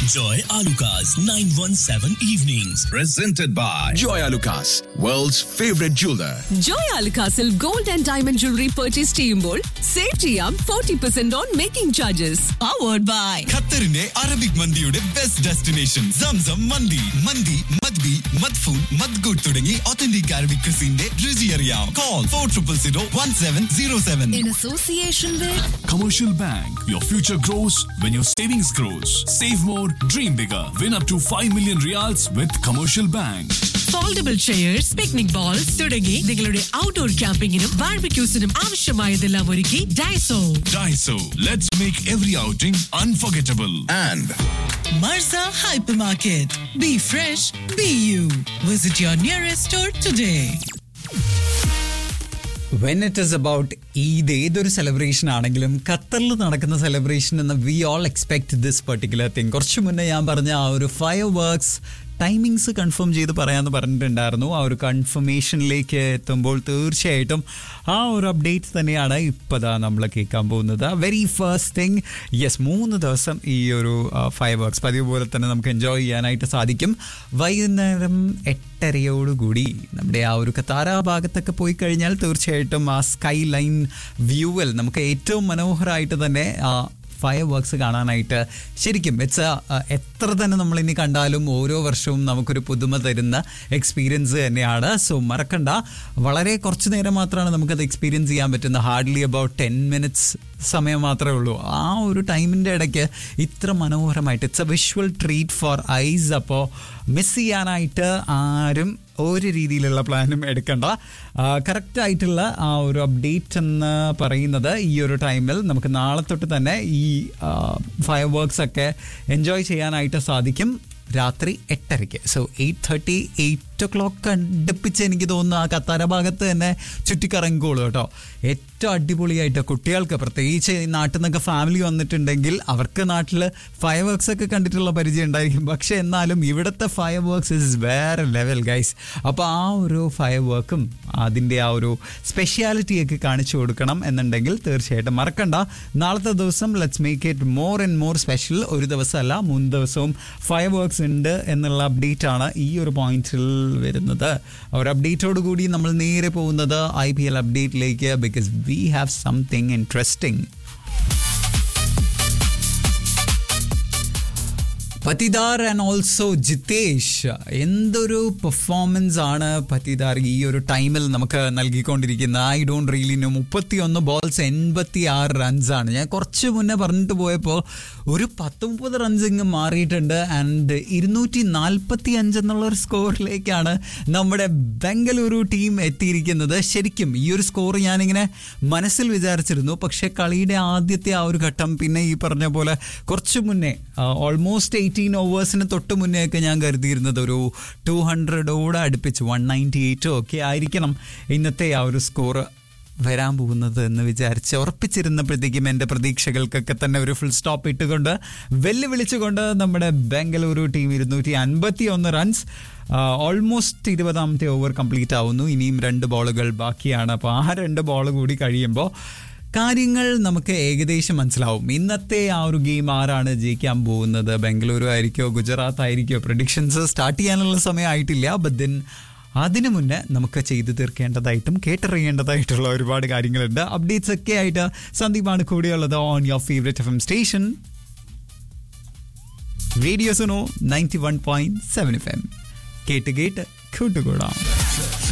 Enjoy Alucard's 917 evenings. Presented by Joy Alucas, world's favorite jeweler. ജോയ് അൽകാസിൽ gold and diamond jewellery purchase ചെയ്യുമ്പോൾ save ചെയ്യാം forty percent on making charges powered by ഖത്തറിന്റെ Arabic മന്തിയുടെ best destination Zamzam മന്തി മന്തി മദ്ബി മദ്ഫൂൻ മദ്ഗുഡ് തുടങ്ങി ഒത്തന്റിക് അറബിക് ക്രിസിന്റെ രുചി അറിയാം call four triple zero one seven zero seven in association Commercial Bank. Your future grows when your savings grows. Save more, dream bigger. Win up to 5 million reals with Commercial Bank. Foldable chairs picnic bowls തുടങ്ങി നിങ്ങളുടെ outdoor ക്യാമ്പിങ്ങിനും ബാർബിക്യൂസിനും ആവശ്യമായതെല്ലാം ഒരുക്കി Daiso Daiso. Let's make every outing unforgettable. And Marza hypermarket be fresh be you visit your nearest store today when it is about Eid ഏതൊരു celebration ആണെങ്കിലും ഖത്തറിൽ നടക്കുന്ന സെലിബ്രേഷൻ എന്ന് we all expect this particular thing കുറച്ച് മുന്നേ ഞാൻ പറഞ്ഞ ആ ഒരു ഫയർ വർക്ക്സ് ടൈമിങ്സ് കൺഫേം ചെയ്ത് പറയാമെന്ന് പറഞ്ഞിട്ടുണ്ടായിരുന്നു ആ ഒരു കൺഫർമേഷനിലേക്ക് എത്തുമ്പോൾ തീർച്ചയായിട്ടും ആ ഒരു അപ്ഡേറ്റ് തന്നെയാണ് ഇപ്പോൾ ദാ നമ്മൾ കേൾക്കാൻ പോകുന്നത് വെരി ഫസ്റ്റ് തിങ് യെസ് മൂന്ന് ദിവസം ഈ ഒരു ഫയർ വർക്ക്സ് പതിവ് പോലെ തന്നെ നമുക്ക് എൻജോയ് ചെയ്യാനായിട്ട് സാധിക്കും വൈകുന്നേരം എട്ടരയോടുകൂടി നമ്മുടെ ആ ഒരു കത്താര ഭാഗത്തൊക്കെ പോയി കഴിഞ്ഞാൽ തീർച്ചയായിട്ടും ആ സ്കൈ ലൈൻ വ്യൂവൽ നമുക്ക് ഏറ്റവും മനോഹരമായിട്ട് തന്നെ ആ ഫയർ വർക്ക്സ് കാണാനായിട്ട് ശരിക്കും ഇറ്റ്സ് എത്ര തന്നെ നമ്മൾ ഇനി കണ്ടാലും ഓരോ വർഷവും നമുക്കൊരു പുതുമ തരുന്ന എക്സ്പീരിയൻസ് തന്നെയാണ് സോ മറക്കണ്ട വളരെ കുറച്ച് നേരം മാത്രമാണ് നമുക്കത് എക്സ്പീരിയൻസ് ചെയ്യാൻ പറ്റുന്നത് ഹാർഡ്ലി അബൌട്ട് ടെൻ മിനിറ്റ്സ് സമയം മാത്രമേ ഉള്ളൂ ആ ഒരു ടൈമിൻ്റെ ഇടയ്ക്ക് ഇത്ര മനോഹരമായിട്ട് it's a visual treat for eyes അപ്പോൾ മിസ് ചെയ്യാനായിട്ട് ആരും ഒരു രീതിയിലുള്ള പ്ലാനും എടുക്കണ്ട കറക്റ്റ് ആയിട്ടുള്ള ആ ഒരു അപ്ഡേറ്റ് എന്ന് പറയുന്നത് ഈ ഒരു ടൈമിൽ നമുക്ക് നാളെ തൊട്ട് തന്നെ ഈ ഫയർ വർക്ക്സ് ഒക്കെ എൻജോയ് ചെയ്യാനായിട്ട് സാധിക്കും രാത്രി എട്ടരയ്ക്ക് so eight thirty eight o'clock അടുപ്പിച്ച് എനിക്ക് തോന്നുന്നു ആ കത്താര ഭാഗത്ത് തന്നെ ചുറ്റിക്കറങ്ങിക്കോളൂ കേട്ടോ ഏറ്റവും അടിപൊളിയായിട്ട് കുട്ടികൾക്ക് പ്രത്യേകിച്ച് ഈ നാട്ടിൽ നിന്നൊക്കെ ഫാമിലി വന്നിട്ടുണ്ടെങ്കിൽ അവർക്ക് നാട്ടിൽ ഫയർ വർക്ക്സ് ഒക്കെ കണ്ടിട്ടുള്ള പരിചയം ഉണ്ടായിരിക്കും പക്ഷെ എന്നാലും ഇവിടുത്തെ ഫയർ വർക്ക്സ് ഇസ് വേറെ ലെവൽ ഗൈസ് അപ്പോൾ ആ ഒരു ഫയർ വർക്കും അതിൻ്റെ ആ ഒരു സ്പെഷ്യാലിറ്റിയൊക്കെ കാണിച്ചു കൊടുക്കണം എന്നുണ്ടെങ്കിൽ തീർച്ചയായിട്ടും മറക്കണ്ട നാളത്തെ ദിവസം let's make it more and more special ഒരു ദിവസമല്ല മൂന്ന് ദിവസവും ഫയർ വർക്ക്സ് ഉണ്ട് എന്നുള്ള അപ്ഡേറ്റ് ആണ് ഈ ഒരു പോയിന്റിൽ വരുന്നത് ആ ഒരു അപ്ഡേറ്റോട് കൂടി നമ്മൾ നേരെ പോകുന്നത് ഐ പി എൽ അപ്ഡേറ്റിലേക്ക് because we have something interesting Patidar and also Jitesh എന്തൊരു പെർഫോമൻസ് ആണ് പതിദാർ ഈ ഒരു ടൈമിൽ നമുക്ക് നൽകിക്കൊണ്ടിരിക്കുന്നത് ഐ ഡോണ്ട് റിയലി നോ മുപ്പത്തി ഒന്ന് ബോൾസ് എൺപത്തി ആറ് റൺസ് ആണ് ഞാൻ കുറച്ച് മുന്നേ പറഞ്ഞിട്ട് പോയപ്പോൾ ഒരു പത്ത് മുപ്പത് റൺസ് ഇങ്ങ് മാറിയിട്ടുണ്ട് ആൻഡ് ഇരുന്നൂറ്റി നാൽപ്പത്തി അഞ്ച് എന്നുള്ള ഒരു സ്കോറിലേക്കാണ് നമ്മുടെ ബംഗളൂരു ടീം എത്തിയിരിക്കുന്നത് ശരിക്കും ഈ ഒരു സ്കോർ ഞാനിങ്ങനെ മനസ്സിൽ വിചാരിച്ചിരുന്നു പക്ഷേ കളിയുടെ ആദ്യത്തെ ആ ഒരു ഘട്ടം പിന്നെ ഈ പറഞ്ഞ പോലെ കുറച്ച് മുന്നേ ഓൾമോസ്റ്റ് എയ്റ്റീൻ ഓവേഴ്സിന് തൊട്ട് മുന്നേ ഒക്കെ ഞാൻ കരുതിയിരുന്നത് ഒരു ടു ഹൺഡ്രഡോട് അടുപ്പിച്ച് വൺ നയൻറ്റി എയ്റ്റോ ഒക്കെ ആയിരിക്കണം ഇന്നത്തെ ആ ഒരു സ്കോർ വരാൻ പോകുന്നത് എന്ന് വിചാരിച്ച് ഉറപ്പിച്ചിരുന്നപ്പോഴത്തേക്കും എൻ്റെ പ്രതീക്ഷകൾക്കൊക്കെ തന്നെ ഒരു ഫുൾ സ്റ്റോപ്പ് ഇട്ടുകൊണ്ട് വെല്ലുവിളിച്ചുകൊണ്ട് നമ്മുടെ ബംഗളൂരു ടീം ഇരുന്നൂറ്റി അൻപത്തി ഒന്ന് റൺസ് ഓൾമോസ്റ്റ് ഇരുപതാമത്തെ ഓവർ കംപ്ലീറ്റ് ആവുന്നു ഇനിയും രണ്ട് ബോളുകൾ ബാക്കിയാണ് അപ്പോൾ ആ രണ്ട് ബോൾ കൂടി കഴിയുമ്പോൾ കാര്യങ്ങൾ നമുക്ക് ഏകദേശം മനസ്സിലാവും ഇന്നത്തെ ആ ഒരു ഗെയിം ആരാണ് ജയിക്കാൻ പോകുന്നത് ബംഗളൂരു ആയിരിക്കോ ഗുജറാത്ത് ആയിരിക്കോ പ്രഡിക്ഷൻസ് സ്റ്റാർട്ട് ചെയ്യാനുള്ള സമയമായിട്ടില്ല ബട്ട് ദെൻ അതിനു മുന്നേ നമുക്ക് ചെയ്തു തീർക്കേണ്ടതായിട്ടും കേട്ടറിയേണ്ടതായിട്ടുള്ള ഒരുപാട് കാര്യങ്ങളുണ്ട് അപ്ഡേറ്റ്സ് ഒക്കെ ആയിട്ട് സന്ദീപാണ് കൂടെയുള്ളത് on your favourite F M station radio Suno ninety one point seven F M കേട്ട് കേട്ട് കൂട്ടുകൂടാം